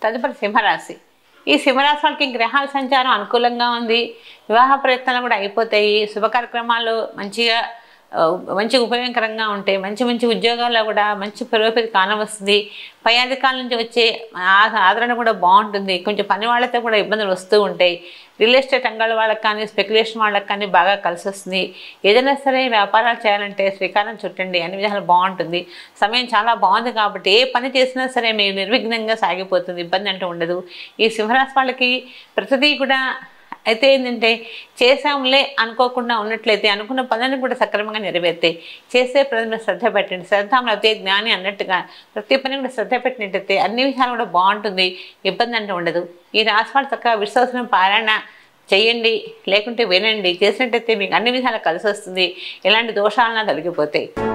తదుపరి సింహరాశి ఈ సింహరాశి వాళ్ళకి గ్రహాల సంచారం అనుకూలంగా ఉంది వివాహ ప్రయత్నాలు కూడా అయిపోతాయి శుభ కార్యక్రమాలు మంచిగా ఆ, మంచి ఉపయోగకరంగా ఉంటాయి మంచి మంచి ఉద్యోగాల్లో కూడా మంచి పురోగతి కానవస్తుంది పై అధికారుల నుంచి వచ్చే ఆ- ఆదరణ కూడా బాగుంటుంది కొంచెం పని వాళ్ళతో కూడా ఇబ్బందులు వస్తూ ఉంటాయి రియల్ ఎస్టేట్ రంగాల వాళ్ళకి కానీ స్పెక్యులేషన్ వాళ్ళకి కానీ బాగా కలిసి వస్తుంది ఏదైనా సరే వ్యాపారాలు చేయాలంటే శ్రీకారం చుట్టండి అన్ని విధాలు బాగుంటుంది సమయం చాలా బాగుంది కాబట్టి ఏ పని చేసినా సరే మీరు నిర్విఘ్నంగా సాగిపోతుంది ఇబ్బంది అంటూ ఉండదు ఈ సింహరాశి వాళ్ళకి ప్రతిదీ కూడా అయితే ఏంటంటే చేసాంలే అనుకోకుండా ఉన్నట్లయితే అనుకున్న పనులను కూడా సక్రమంగా నెరవేర్తాయి చేసే పని మీద శ్రద్ధ పెట్టండి శ్రద్ధ అయితే జ్ఞాని అన్నట్టుగా ప్రతి పని కూడా శ్రద్ధ పెట్టినట్టయితే అన్ని విషయాలు కూడా బాగుంటుంది ఇబ్బంది అంటూ ఉండదు ఈ రాశివాళ్ళు చక్కగా విశ్వాసం పారాయణ చేయండి లేకుంటే వినండి చేసినట్టయితే మీకు అన్ని విధాలు కలిసి వస్తుంది ఎలాంటి దోషాలన్నా తొలగిపోతాయి